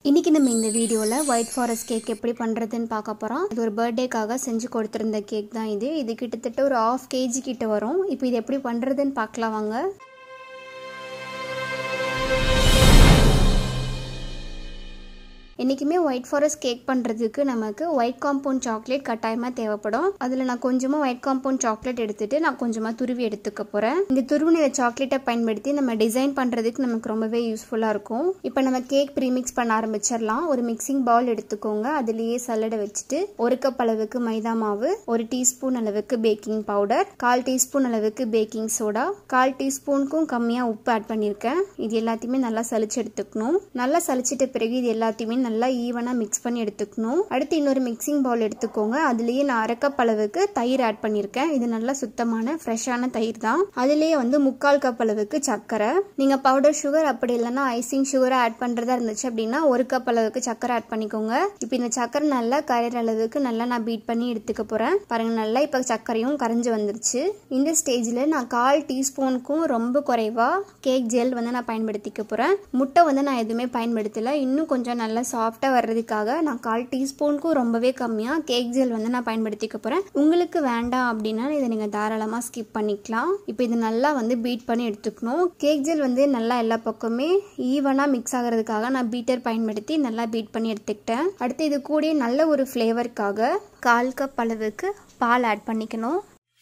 இன்றைக்கி நம்ம இந்த வீடியோவில் ஒயிட் ஃபாரஸ்ட் கேக் எப்படி பண்ணுறதுன்னு பார்க்க போகிறோம் இது ஒரு பர்த்டேக்காக செஞ்சு கொடுத்துருந்த கேக் தான் இது இது கிட்டத்தட்ட ஒரு ஆஃப் கேஜி கிட்ட வரும் இப்போ இது எப்படி பண்ணுறதுன்னு பார்க்கலாம் வாங்க என்றைக்குமே ஒயிட் ஃபாரஸ்ட் கேக் பண்ணுறதுக்கு நமக்கு ஒயிட் காம்பவுண்ட் சாக்லேட் கட்டாயமாக தேவைப்படும் அதில் நான் கொஞ்சமாக ஒயிட் காம்பவுண்ட் சாக்லேட் எடுத்துகிட்டு நான் கொஞ்சமாக துருவி எடுத்துக்க போகிறேன் இந்த துருவின சாக்லேட்டை பயன்படுத்தி நம்ம டிசைன் பண்ணுறதுக்கு நமக்கு ரொம்பவே யூஸ்ஃபுல்லாக இருக்கும் இப்போ நம்ம கேக் ப்ரீமிக்ஸ் பண்ண ஆரம்பிச்சிடலாம் ஒரு மிக்சிங் பவுல் எடுத்துக்கோங்க அதுலேயே சல்லடை வச்சுட்டு ஒரு கப் அளவுக்கு மைதா மாவு ஒரு டீஸ்பூன் அளவுக்கு பேக்கிங் பவுடர் கால் டீஸ்பூன் அளவுக்கு பேக்கிங் சோடா கால் டீஸ்பூனுக்கும் கம்மியாக உப்பு ஆட் பண்ணியிருக்கேன் இது எல்லாத்தையுமே நல்லா சலிச்சு எடுத்துக்கணும் நல்லா சலிச்சிட்ட பிறகு இது எல்லாத்தையுமே நல்லா ஈவனாக மிக்ஸ் பண்ணி எடுத்துக்கணும் அடுத்து இன்னொரு மிக்சிங் பவுல் எடுத்துக்கோங்க அதுலேயே நான் அரை கப் அளவுக்கு தயிர் ஆட் பண்ணியிருக்கேன் இது நல்லா சுத்தமான ஃப்ரெஷ்ஷான தயிர் தான் அதுலேயே வந்து முக்கால் கப் அளவுக்கு சர்க்கரை நீங்கள் பவுடர் சுகர் அப்படி இல்லைன்னா ஐசிங் சுகரை ஆட் பண்ணுறதா இருந்துச்சு அப்படின்னா ஒரு கப் அளவுக்கு சர்க்கரை ஆட் பண்ணிக்கோங்க இப்போ இந்த சர்க்கரை நல்லா கரையிற அளவுக்கு நல்லா நான் பீட் பண்ணி எடுத்துக்க போகிறேன் பாருங்க நல்லா இப்போ சர்க்கரையும் கரைஞ்சி வந்துருச்சு இந்த ஸ்டேஜில் நான் கால் டீஸ்பூனுக்கும் ரொம்ப குறைவாக கேக் ஜெல் வந்து நான் பயன்படுத்திக்க போகிறேன் முட்டை வந்து நான் எதுவுமே பயன்படுத்தலை இன்னும் கொஞ்சம் நல்லா சாஃப்டாக வர்றதுக்காக நான் கால் டீஸ்பூனுக்கும் ரொம்பவே கம்மியாக கேக் ஜெல் வந்து நான் பயன்படுத்திக்க போகிறேன் உங்களுக்கு வேண்டாம் அப்படின்னா இதை நீங்கள் தாராளமாக ஸ்கிப் பண்ணிக்கலாம் இப்போ இது நல்லா வந்து பீட் பண்ணி எடுத்துக்கணும் கேக் ஜெல் வந்து நல்லா எல்லா பக்கமே ஈவனாக மிக்ஸ் ஆகிறதுக்காக நான் பீட்டர் பயன்படுத்தி நல்லா பீட் பண்ணி எடுத்துக்கிட்டேன் அடுத்து இது கூட நல்ல ஒரு ஃப்ளேவருக்காக கால் கப் அளவுக்கு பால் ஆட் பண்ணிக்கணும்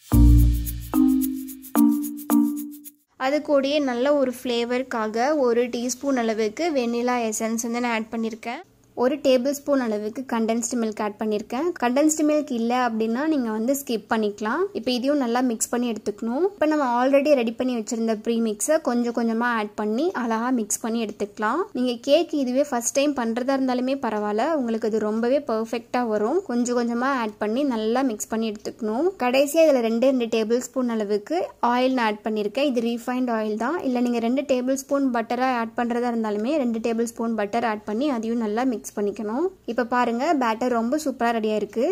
அது கூடயே நல்ல ஒரு ஃப்ளேவருக்காக ஒரு டீஸ்பூன் அளவுக்கு வெண்ணிலா எசன்ஸ் வந்து நான் ஆட் பண்ணியிருக்கேன் ஒரு டேபிள் ஸ்பூன் அளவுக்கு கண்டென்ஸ்டு மில்க் ஆட் பண்ணியிருக்கேன் கண்டென்ஸ்டு மில்க் இல்லை அப்படின்னா நீங்கள் வந்து ஸ்கிப் பண்ணிக்கலாம் இப்போ இதையும் நல்லா மிக்ஸ் பண்ணி எடுத்துக்கணும் இப்போ நம்ம ஆல்ரெடி ரெடி பண்ணி வச்சுருந்த ப்ரீ மிக்ஸை கொஞ்சம் கொஞ்சமாக ஆட் பண்ணி அழகாக மிக்ஸ் பண்ணி எடுத்துக்கலாம் நீங்கள் கேக் இதுவே ஃபஸ்ட் டைம் பண்ணுறதா இருந்தாலுமே பரவாயில்ல உங்களுக்கு அது ரொம்பவே பர்ஃபெக்டாக வரும் கொஞ்சம் கொஞ்சமாக ஆட் பண்ணி நல்லா மிக்ஸ் பண்ணி எடுத்துக்கணும் கடைசியாக இதில் ரெண்டு ரெண்டு டேபிள் ஸ்பூன் அளவுக்கு ஆயில் நான் ஆட் பண்ணியிருக்கேன் இது ரீஃபைண்ட் ஆயில் தான் இல்லை நீங்கள் ரெண்டு டேபிள் ஸ்பூன் பட்டராக ஆட் பண்ணுறதா இருந்தாலுமே ரெண்டு டேபிள் ஸ்பூன் பட்டர் ஆட் பண்ணி அதையும் நல்லா மிக்ஸ் மிக்ஸ் பண்ணிக்கணும் இப்போ பாருங்க பேட்டர் ரொம்ப சூப்பராக ரெடியாக இருக்குது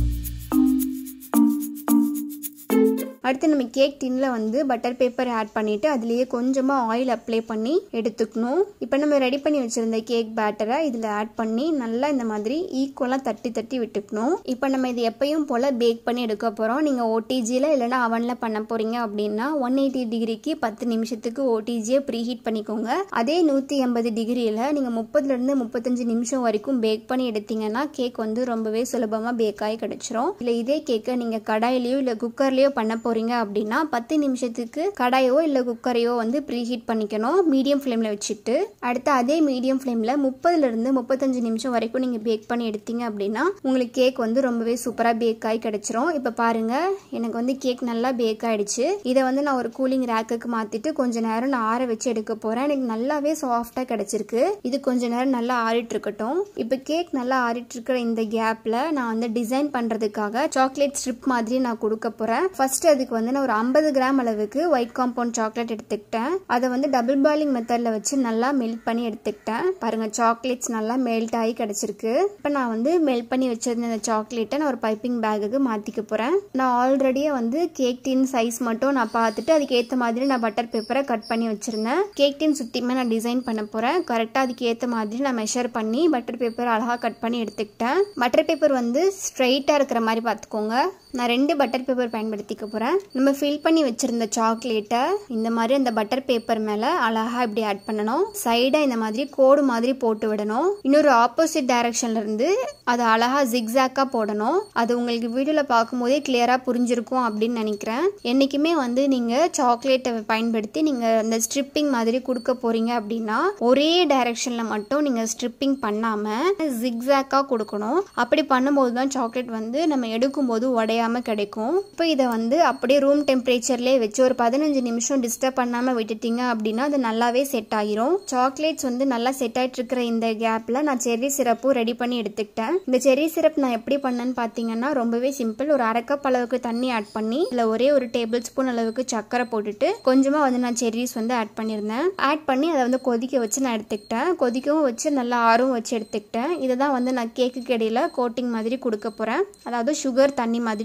அடுத்து நம்ம கேக் டின்னில் வந்து பட்டர் பேப்பர் ஆட் பண்ணிவிட்டு அதுலேயே கொஞ்சமாக ஆயில் அப்ளை பண்ணி எடுத்துக்கணும் இப்போ நம்ம ரெடி பண்ணி வச்சுருந்த கேக் பேட்டரை இதில் ஆட் பண்ணி நல்லா இந்த மாதிரி ஈக்குவலாக தட்டி தட்டி விட்டுக்கணும் இப்போ நம்ம இது எப்பயும் போல் பேக் பண்ணி எடுக்க போகிறோம் நீங்கள் ஓடிஜியில் இல்லைனா அவனில் பண்ண போகிறீங்க அப்படின்னா ஒன் எயிட்டி டிகிரிக்கு பத்து நிமிஷத்துக்கு ஓடிஜியை ப்ரீ ஹீட் பண்ணிக்கோங்க அதே நூற்றி எண்பது டிகிரியில் நீங்கள் முப்பதுலேருந்து முப்பத்தஞ்சு நிமிஷம் வரைக்கும் பேக் பண்ணி எடுத்தீங்கன்னா கேக் வந்து ரொம்பவே சுலபமாக பேக் ஆகி கிடச்சிரும் இல்லை இதே கேக்கை நீங்கள் கடாயிலையோ இல்லை குக்கர்லேயோ பண்ண போகிறீங்க போகிறீங்க அப்படின்னா பத்து நிமிஷத்துக்கு கடாயோ இல்லை குக்கரையோ வந்து ப்ரீ ஹீட் பண்ணிக்கணும் மீடியம் ஃப்ளேமில் வச்சுட்டு அடுத்து அதே மீடியம் ஃப்ளேமில் முப்பதுலேருந்து முப்பத்தஞ்சு நிமிஷம் வரைக்கும் நீங்கள் பேக் பண்ணி எடுத்தீங்க அப்படின்னா உங்களுக்கு கேக் வந்து ரொம்பவே சூப்பராக பேக் ஆகி கிடச்சிரும் இப்போ பாருங்கள் எனக்கு வந்து கேக் நல்லா பேக் ஆகிடுச்சு இதை வந்து நான் ஒரு கூலிங் ரேக்குக்கு மாற்றிட்டு கொஞ்ச நேரம் நான் ஆற வச்சு எடுக்க போகிறேன் எனக்கு நல்லாவே சாஃப்டாக கிடச்சிருக்கு இது கொஞ்ச நேரம் நல்லா ஆறிட்டு இருக்கட்டும் இப்போ கேக் நல்லா ஆறிட்டு இருக்கிற இந்த கேப்பில் நான் வந்து டிசைன் பண்ணுறதுக்காக சாக்லேட் ஸ்ட்ரிப் மாதிரி நான் கொடுக்க போகிறேன் ஃபர்ஸ்ட் அதுக்கு வந்து நான் ஒரு ஐம்பது கிராம் அளவுக்கு ஒயிட் காம்பவுண்ட் சாக்லேட் எடுத்துக்கிட்டேன் அதை வந்து டபுள் பாயிலிங் மெத்தடில் வச்சு நல்லா மெல்ட் பண்ணி எடுத்துக்கிட்டேன் பாருங்க சாக்லேட்ஸ் நல்லா மெல்ட் ஆகி கிடச்சிருக்கு இப்போ நான் வந்து மெல்ட் பண்ணி வச்சிருந்த இந்த சாக்லேட்டை நான் ஒரு பைப்பிங் பேக்குக்கு மாற்றிக்க போகிறேன் நான் ஆல்ரெடியே வந்து கேக் டின் சைஸ் மட்டும் நான் பார்த்துட்டு அதுக்கு ஏற்ற மாதிரி நான் பட்டர் பேப்பரை கட் பண்ணி வச்சிருந்தேன் கேக் டின் சுற்றியுமே நான் டிசைன் பண்ண போகிறேன் கரெக்டாக அதுக்கு ஏற்ற மாதிரி நான் மெஷர் பண்ணி பட்டர் பேப்பர் அழகாக கட் பண்ணி எடுத்துக்கிட்டேன் பட்டர் பேப்பர் வந்து ஸ்ட்ரைட்டாக இருக்கிற மாதிரி பார்த்துக்கோங்க நான் ரெண்டு பட்டர் பேப்பர் பயன்படுத்திக்க போகிறேன் நம்ம ஃபில் பண்ணி வச்சுருந்த சாக்லேட்டை இந்த மாதிரி அந்த பட்டர் பேப்பர் மேலே அழகாக இப்படி ஆட் பண்ணணும் சைடாக இந்த மாதிரி கோடு மாதிரி போட்டு விடணும் இன்னொரு ஆப்போசிட் டைரக்ஷன்ல இருந்து அதை அழகாக ஜிக்ஸாக்காக போடணும் அது உங்களுக்கு வீடியோவில் பார்க்கும்போதே கிளியராக புரிஞ்சிருக்கும் அப்படின்னு நினைக்கிறேன் என்றைக்குமே வந்து நீங்கள் சாக்லேட்டை பயன்படுத்தி நீங்கள் அந்த ஸ்ட்ரிப்பிங் மாதிரி கொடுக்க போகிறீங்க அப்படின்னா ஒரே டைரக்ஷனில் மட்டும் நீங்கள் ஸ்ட்ரிப்பிங் பண்ணாமல் ஜிக்ஸாக்காக கொடுக்கணும் அப்படி பண்ணும்போது தான் சாக்லேட் வந்து நம்ம எடுக்கும்போது உடையாமல் கிடைக்கும் இப்போ இதை வந்து அப்படியே ரூம் டெம்பரேச்சர்லேயே வச்சு ஒரு பதினஞ்சு நிமிஷம் டிஸ்டர்ப் பண்ணாமல் விட்டுட்டீங்க அப்படின்னா அது நல்லாவே செட் ஆகிரும் சாக்லேட்ஸ் வந்து நல்லா செட் ஆகிட்டு இருக்கிற இந்த கேப்பில் நான் செர்ரி சிரப்பும் ரெடி பண்ணி எடுத்துக்கிட்டேன் இந்த செர்ரி சிரப் நான் எப்படி பண்ணேன்னு பார்த்தீங்கன்னா ரொம்பவே சிம்பிள் ஒரு அரை கப் அளவுக்கு தண்ணி ஆட் பண்ணி இல்லை ஒரே ஒரு டேபிள் ஸ்பூன் அளவுக்கு சக்கரை போட்டுட்டு கொஞ்சமாக வந்து நான் செர்ரிஸ் வந்து ஆட் பண்ணியிருந்தேன் ஆட் பண்ணி அதை வந்து கொதிக்க வச்சு நான் எடுத்துக்கிட்டேன் கொதிக்கவும் வச்சு நல்லா ஆறும் வச்சு எடுத்துக்கிட்டேன் இதை தான் வந்து நான் கேக்குக்கு இடையில கோட்டிங் மாதிரி கொடுக்க போகிறேன் அதாவது சுகர் தண்ணி மாதிரி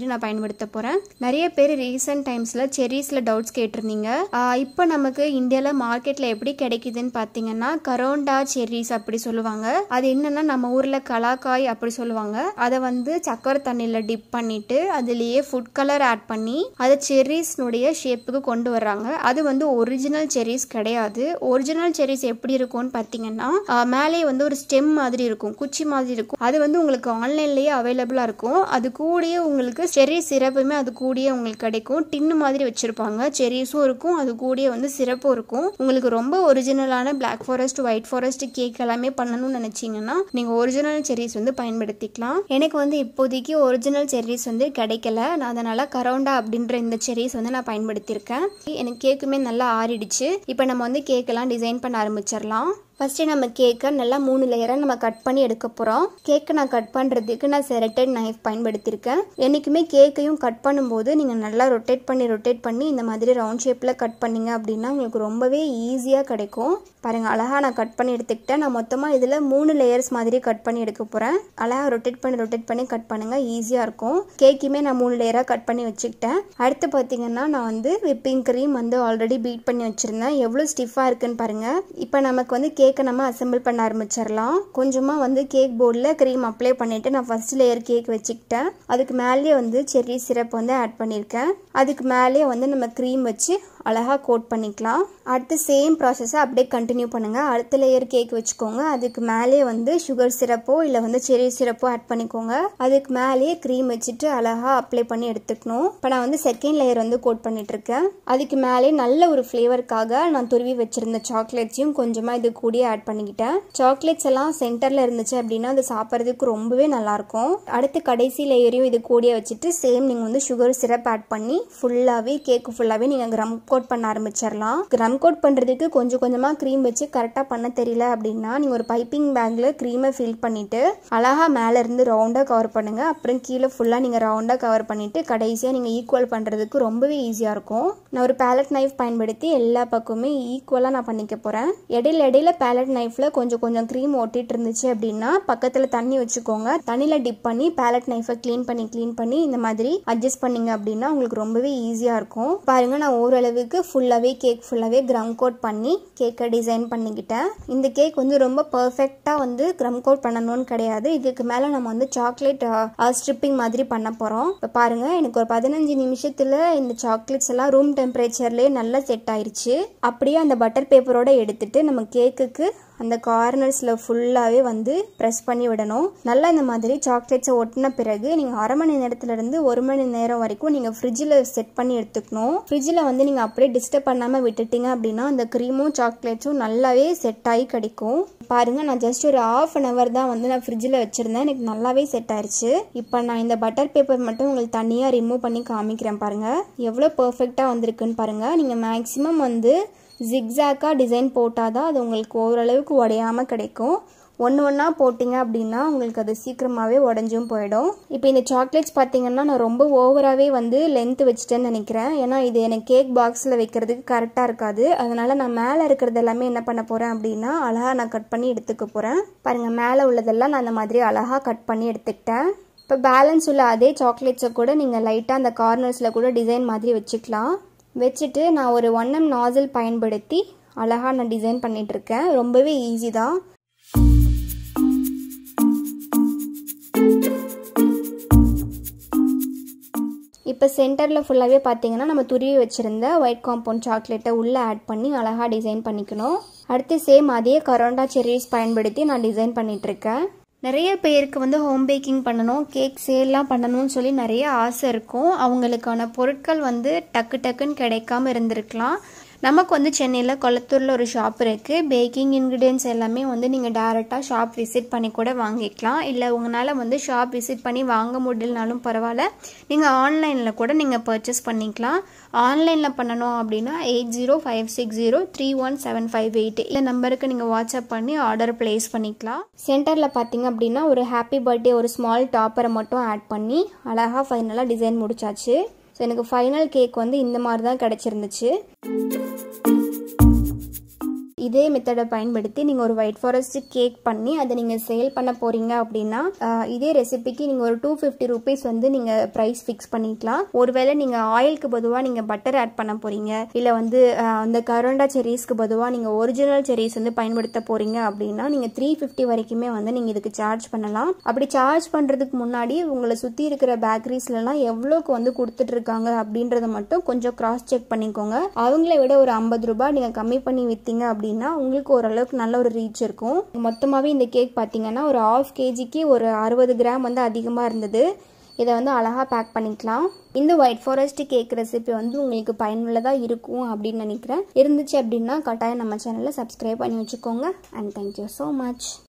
பண்ணிட்டு நான் பயன்படுத்த போகிறேன் நிறைய பேர் ரீசெண்ட் டைம்ஸில் செரிஸில் டவுட்ஸ் கேட்டிருந்தீங்க இப்போ நமக்கு இந்தியாவில் மார்க்கெட்டில் எப்படி கிடைக்குதுன்னு பார்த்தீங்கன்னா கரோண்டா செர்ரிஸ் அப்படி சொல்லுவாங்க அது என்னன்னா நம்ம ஊரில் கலாக்காய் அப்படி சொல்லுவாங்க அதை வந்து சக்கரை தண்ணியில் டிப் பண்ணிட்டு அதுலேயே ஃபுட் கலர் ஆட் பண்ணி அதை செர்ரிஸ்னுடைய ஷேப்புக்கு கொண்டு வர்றாங்க அது வந்து ஒரிஜினல் செர்ரிஸ் கிடையாது ஒரிஜினல் செர்ரிஸ் எப்படி இருக்கும்னு பார்த்தீங்கன்னா ஆஹ் மேலே வந்து ஒரு ஸ்டெம் மாதிரி இருக்கும் குச்சி மாதிரி இருக்கும் அது வந்து உங்களுக்கு ஆன்லைன்லேயே அவைலபிளாக இருக்கும் அது கூடயே உங்களுக்கு செர்ரி சிரப்புமே அது கூடயே உங்களுக்கு கிடைக்கும் டின்னு மாதிரி வச்சிருப்பாங்க செர்ரிஸும் இருக்கும் அது கூடயே வந்து சிறப்பும் இருக்கும் உங்களுக்கு ரொம்ப ஒரிஜினலான black forest white forest cake எல்லாமே பண்ணணும்னு நினைச்சீங்கன்னா நீங்க ஒரிஜினல் செர்ரிஸ் வந்து பயன்படுத்திக்கலாம் எனக்கு வந்து இப்போதைக்கு ஒரிஜினல் செர்ரிஸ் வந்து கிடைக்கல நான் அதனால கரௌண்டா அப்படின்ற இந்த செர்ரிஸ் வந்து நான் பயன்படுத்தியிருக்கேன் எனக்கு கேக்குமே நல்லா ஆறிடுச்சு இப்போ நம்ம வந்து கேக்கெல்லாம் டிசைன் பண்ண ஆரம்பிச்சிடலாம் ஃபஸ்ட்டு நம்ம கேக்கை நல்லா மூணு லேயராக நம்ம கட் பண்ணி எடுக்க போகிறோம் கேக்கை நான் கட் பண்ணுறதுக்கு நான் செரட்டட் நைஃப் பயன்படுத்தியிருக்கேன் என்றைக்குமே கேக்கையும் கட் பண்ணும்போது நீங்கள் நல்லா ரொட்டேட் பண்ணி ரொட்டேட் பண்ணி இந்த மாதிரி ரவுண்ட் ஷேப்பில் கட் பண்ணீங்க அப்படின்னா உங்களுக்கு ரொம்பவே ஈஸியாக கிடைக்கும் பாருங்கள் அழகாக நான் கட் பண்ணி எடுத்துக்கிட்டேன் நான் மொத்தமாக இதில் மூணு லேயர்ஸ் மாதிரி கட் பண்ணி எடுக்க போகிறேன் அழகாக ரொட்டேட் பண்ணி ரொட்டேட் பண்ணி கட் பண்ணுங்கள் ஈஸியாக இருக்கும் கேக்குமே நான் மூணு லேயராக கட் பண்ணி வச்சுக்கிட்டேன் அடுத்து பார்த்தீங்கன்னா நான் வந்து விப்பிங் க்ரீம் வந்து ஆல்ரெடி பீட் பண்ணி வச்சுருந்தேன் எவ்வளோ ஸ்டிஃபாக இருக்குன்னு பாருங்கள் இப்போ நமக்கு வந்து கேக்கை நம்ம அசெம்பிள் பண்ண ஆரம்பிச்சிடலாம் கொஞ்சமாக வந்து கேக் போர்டில் க்ரீம் அப்ளை பண்ணிவிட்டு நான் ஃபர்ஸ்ட் லேயர் கேக் வச்சுக்கிட்டேன் அதுக்கு மேலேயே வந்து செர்ரி சிரப் வந்து ஆட் பண்ணியிருக்கேன் அதுக்கு மேலேயே வந்து நம்ம க்ரீம் வச்சு அழகாக கோட் பண்ணிக்கலாம் அடுத்து சேம் ப்ராசஸை அப்படியே கண்டினியூ பண்ணுங்கள் அடுத்த லேயர் கேக் வச்சுக்கோங்க அதுக்கு மேலே வந்து சுகர் சிரப்போ இல்லை வந்து செரி சிரப்போ ஆட் பண்ணிக்கோங்க அதுக்கு மேலேயே க்ரீம் வச்சுட்டு அழகாக அப்ளை பண்ணி எடுத்துக்கணும் இப்போ நான் வந்து செகண்ட் லேயர் வந்து கோட் பண்ணிட்டு இருக்கேன் அதுக்கு மேலே நல்ல ஒரு ஃப்ளேவருக்காக நான் துருவி வச்சிருந்த சாக்லேட்ஸையும் கொஞ்சமாக இது கூடயே ஆட் பண்ணிக்கிட்டேன் சாக்லேட்ஸ் எல்லாம் சென்டரில் இருந்துச்சு அப்படின்னா அது சாப்பிட்றதுக்கு ரொம்பவே நல்லாயிருக்கும் அடுத்து கடைசி லேயரையும் இது கூடயே வச்சுட்டு சேம் நீங்கள் வந்து சுகர் சிரப் ஆட் பண்ணி ஃபுல்லாகவே கேக்கு ஃபுல்லாகவே நீங்கள் கிரம் கோட் பண்ண ஆரம்பிச்சிடலாம் கிரம் கோட் பண்ணுறதுக்கு கொஞ்சம் கொஞ்சமாக க்ரீம் வச்சு கரெக்டாக பண்ண தெரியல அப்படின்னா நீங்கள் ஒரு பைப்பிங் பேக்கில் க்ரீமை ஃபில் பண்ணிவிட்டு அழகாக மேலே இருந்து ரவுண்டாக கவர் பண்ணுங்கள் அப்புறம் கீழே ஃபுல்லாக நீங்கள் ரவுண்டாக கவர் பண்ணிவிட்டு கடைசியாக நீங்கள் ஈக்குவல் பண்ணுறதுக்கு ரொம்பவே ஈஸியாக இருக்கும் நான் ஒரு பேலட் நைஃப் பயன்படுத்தி எல்லா பக்கமுமே ஈக்குவலாக நான் பண்ணிக்க போகிறேன் இடையில இடையில பேலட் நைஃப்பில் கொஞ்சம் கொஞ்சம் க்ரீம் ஒட்டிட்டு இருந்துச்சு அப்படின்னா பக்கத்தில் தண்ணி வச்சுக்கோங்க தண்ணியில் டிப் பண்ணி பேலட் நைஃபை க்ளீன் பண்ணி க்ளீன் பண்ணி இந்த மாதிரி அட்ஜஸ்ட் பண்ணீங்க அப்படின்னா உங்களுக்கு ரொம்பவே ஈஸியாக இருக்கும் பாருங்கள் நான் ஓரளவுக்கு ஃபுல்லாகவே கேக் ஃபுல்லாகவே க்ரம் கோட் பண்ணி கேக்கை டிசைன் பண்ணிக்கிட்டேன் இந்த கேக் வந்து ரொம்ப பர்ஃபெக்டாக வந்து க்ரம் கோட் பண்ணணும்னு கிடையாது இதுக்கு மேலே நம்ம வந்து சாக்லேட் ஸ்ட்ரிப்பிங் மாதிரி பண்ண போகிறோம் இப்போ பாருங்கள் எனக்கு ஒரு பதினஞ்சு நிமிஷத்தில் இந்த சாக்லேட்ஸ் எல்லாம் ரூம் டெம்பரேச்சர்லேயே நல்லா செட் ஆயிருச்சு அப்படியே அந்த பட்டர் பேப்பரோட எடுத்துட்டு நம்ம கேக்குக்கு அந்த கார்னர்ஸில் ஃபுல்லாகவே வந்து ப்ரெஸ் பண்ணி விடணும் நல்லா இந்த மாதிரி சாக்லேட்ஸை ஒட்டின பிறகு நீங்கள் அரை மணி நேரத்துலேருந்து ஒரு மணி நேரம் வரைக்கும் நீங்கள் ஃப்ரிட்ஜில் செட் பண்ணி எடுத்துக்கணும் ஃப்ரிட்ஜில் வந்து நீங்கள் அப்படியே டிஸ்டர்ப் பண்ணாமல் விட்டுட்டீங்க அப்படின்னா அந்த க்ரீமும் சாக்லேட்ஸும் நல்லாவே செட் ஆகி கிடைக்கும் பாருங்கள் நான் ஜஸ்ட் ஒரு ஆஃப் அன் ஹவர் தான் வந்து நான் ஃப்ரிட்ஜில் வச்சுருந்தேன் எனக்கு நல்லாவே செட் ஆயிடுச்சு இப்போ நான் இந்த பட்டர் பேப்பர் மட்டும் உங்களுக்கு தனியாக ரிமூவ் பண்ணி காமிக்கிறேன் பாருங்கள் எவ்வளோ பர்ஃபெக்டாக வந்திருக்குன்னு பாருங்கள் நீங்கள் மேக்ஸிமம் வந்து ஜிக்ஸாக்காக டிசைன் போட்டால் தான் அது உங்களுக்கு ஓரளவுக்கு உடையாமல் கிடைக்கும் ஒன்று ஒன்றா போட்டிங்க அப்படின்னா உங்களுக்கு அது சீக்கிரமாகவே உடஞ்சும் போயிடும் இப்போ இந்த சாக்லேட்ஸ் பார்த்தீங்கன்னா நான் ரொம்ப ஓவராகவே வந்து லென்த் வச்சுட்டேன்னு நினைக்கிறேன் ஏன்னா இது எனக்கு கேக் பாக்ஸில் வைக்கிறதுக்கு கரெக்டாக இருக்காது அதனால் நான் மேலே இருக்கிறது எல்லாமே என்ன பண்ண போகிறேன் அப்படின்னா அழகாக நான் கட் பண்ணி எடுத்துக்க போகிறேன் பாருங்கள் மேலே உள்ளதெல்லாம் நான் அந்த மாதிரி அழகாக கட் பண்ணி எடுத்துக்கிட்டேன் இப்போ பேலன்ஸ் உள்ள அதே சாக்லேட்ஸை கூட நீங்கள் லைட்டாக அந்த கார்னர்ஸில் கூட டிசைன் மாதிரி வச்சுக்கலாம் வச்சுட்டு நான் ஒரு ஒன் எம் நாசில் பயன்படுத்தி அழகாக நான் டிசைன் பண்ணிகிட்ருக்கேன் ரொம்பவே ஈஸி தான் இப்போ சென்டரில் ஃபுல்லாகவே பார்த்தீங்கன்னா நம்ம துருவி வச்சுருந்த ஒயிட் காம்பவுண்ட் சாக்லேட்டை உள்ளே ஆட் பண்ணி அழகாக டிசைன் பண்ணிக்கணும் அடுத்து சேம் அதே கரோண்டா செர்ரிஸ் பயன்படுத்தி நான் டிசைன் பண்ணிகிட்ருக்கேன் நிறைய பேருக்கு வந்து ஹோம் பேக்கிங் பண்ணணும் கேக் சேல்லாம் பண்ணணும்னு சொல்லி நிறைய ஆசை இருக்கும் அவங்களுக்கான பொருட்கள் வந்து டக்கு டக்குன்னு கிடைக்காம இருந்திருக்கலாம் நமக்கு வந்து சென்னையில் கொளத்தூரில் ஒரு ஷாப் இருக்குது பேக்கிங் இன்க்ரீடியன்ஸ் எல்லாமே வந்து நீங்கள் டேரெக்டாக ஷாப் விசிட் பண்ணி கூட வாங்கிக்கலாம் இல்லை உங்களால் வந்து ஷாப் விசிட் பண்ணி வாங்க முடியலனாலும் பரவாயில்ல நீங்கள் ஆன்லைனில் கூட நீங்கள் பர்ச்சேஸ் பண்ணிக்கலாம் ஆன்லைனில் பண்ணணும் அப்படின்னா eight zero five six zero three one seven five eight இந்த நம்பருக்கு நீங்கள் வாட்ஸ்அப் பண்ணி ஆர்டர் ப்ளேஸ் பண்ணிக்கலாம் சென்டரில் பார்த்தீங்க அப்படின்னா ஒரு ஹாப்பி பர்த்டே ஒரு ஸ்மால் டாப்பரை மட்டும் ஆட் பண்ணி அழகாக ஃபைனலாக டிசைன் முடிச்சாச்சு ஸோ எனக்கு ஃபைனல் கேக் வந்து இந்த மாதிரி தான் கிடச்சிருந்துச்சு இது இதே மெத்தடை பயன்படுத்தி நீங்கள் ஒரு ஒயிட் ஃபாரஸ்ட் கேக் பண்ணி அதை நீங்கள் சேல் பண்ண போகிறீங்க அப்படின்னா ஆஹ் இதே ரெசிபிக்கு நீங்கள் ஒரு டூ ஃபிஃப்டி ருபீஸ் வந்து நீங்கள் ப்ரைஸ் ஃபிக்ஸ் பண்ணிக்கலாம் ஒருவேளை நீங்கள் ஆயிலுக்கு பொதுவாக நீங்கள் பட்டர் ஆட் பண்ண போகிறீங்க இல்லை வந்து ஆஹ் அந்த கரோண்டா செரீஸ்க்கு பொதுவாக நீங்கள் ஒரிஜினல் செரீஸ் வந்து பயன்படுத்த போகிறீங்க அப்படின்னா நீங்கள் த்ரீ ஃபிஃப்டி வரைக்குமே வந்து நீங்கள் இதுக்கு சார்ஜ் பண்ணலாம் அப்படி சார்ஜ் பண்ணுறதுக்கு முன்னாடி உங்களை சுற்றி இருக்கிற பேக்கரிஸ்லலாம் எவ்வளோக்கு வந்து கொடுத்துட்டு இருக்காங்க அப்படின்றத மட்டும் கொஞ்சம் கிராஸ் செக் பண்ணிக்கோங்க அவங்கள விட ஒரு ஐம்பது ரூபாய் நீங்கள் கம்மி பண்ணி விற்றீங்க அப்படின்னா உங்களுக்கு ஓரளவுக்கு நல்ல ஒரு ரீச் இருக்கும் மொத்தமாகவே இந்த கேக் பார்த்தீங்கன்னா ஒரு ஆஃப் கேஜிக்கு ஒரு அறுபது கிராம் வந்து அதிகமாக இருந்தது இதை வந்து அழகாக பேக் பண்ணிக்கலாம் இந்த ஒயிட் ஃபாரஸ்ட் கேக் ரெசிபி வந்து உங்களுக்கு பயனுள்ளதாக இருக்கும் அப்படின்னு நினைக்கிறேன் இருந்துச்சு அப்படின்னா கட்டாயம் நம்ம சேனலை சப்ஸ்கிரைப் பண்ணி வச்சுக்கோங்க அண்ட் தேங்க்யூ ஸோ மச்